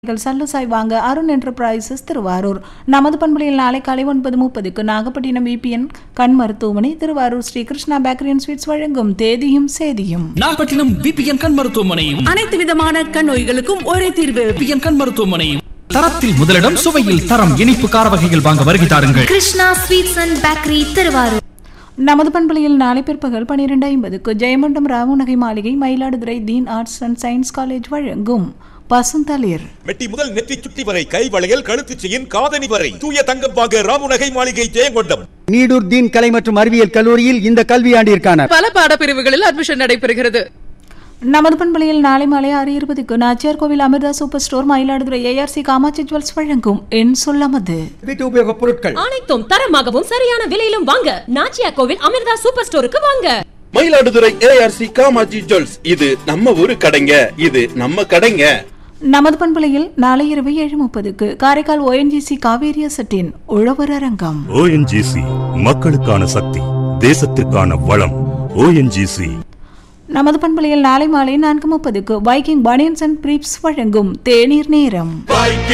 சல்லுசாய் வாங்க அருண் என்டர்பிரைசஸ் திருவாரூர் நமது பண்பலையில் நாளை காலை ஒன்பது முப்பதுக்கு நாகப்பட்டினம் விபிஎன் கண் மருத்துவமனை Thiruvarur Sri Krishna bakery and sweets வழங்கும் தேதியும் சேதியும் நாகப்பட்டினம் விபிஎன் கண் மருத்துவமனையும் அனைத்து விதமான கண் நோய்களுக்கும் ஒரே தீர்வு விபிஎன் கண் மருத்துவமனையும் தரத்தில் முதலிடம் சுவையில் தரம் இனிப்பு கார வகைகள் வாங்க வருகை தாருங்கள் Krishna sweets and bakery Thiruvarur நமது பண்பலையில் நாளை பிற்பகல் பனிரெண்டு ஐம்பதுக்கு ஜெயமண்டம் ராவு நகை மாளிகை Mayiladuthurai Deen arts and science college வழங்கும் பசுந்தளிர் மெட்டி முதல் நெற்றி சுட்டி வரை கை வளையல் கழுத்து செயின் காதணி வரை தூய தங்கம் வாங்க ராமுநகை மாளிகை ஜெயங்கொண்டம் நீடூர் தீன் கலை மற்றும் அறிவியல் கல்லூரியில் இந்த கல்வியாண்டிற்கான பல பாடப்பிரிவுகளில் அட்மிஷன் நடைபெறுகிறது நமது பண்பலையில் நாளை மாலை ஆறு இருபதுக்கு Nachiyar Kovil Amirtha super store Mayiladuthurai ARC Kamatchi jewels வழங்கும் என் சொல்லமது வீட்டு உபயோகப் பொருட்கள் அனைத்தும் தரமாகவும் சரியான விலையிலும் வாங்க நாச்சியா கோவில் அமிர்தா சூப்பர் ஸ்டோருக்கு வாங்க மயிலாடுதுறை ஏஆர்சி காமாஜி ஜுவல்ஸ் இது நம்ம ஊரு கடைங்க இது நம்ம கடைங்க நமது பண்பலையில் நாளை இரவு ஏழு முப்பதுக்கு காரைக்கால் ஓஎன்ஜிசி காவேரி அசட்டின் உழவர் அரங்கம் ஓஎன்ஜிசி மக்களுக்கான சக்தி தேசத்திற்கான வளம் ஓஎன்ஜிசி நமது பண்பலையில் நாளை மாலை நான்கு முப்பதுக்கு வைக்கிங் பனியன்ஸ் அண்ட் பிரீப்ஸ் வழங்கும் தேநீர் நேரம்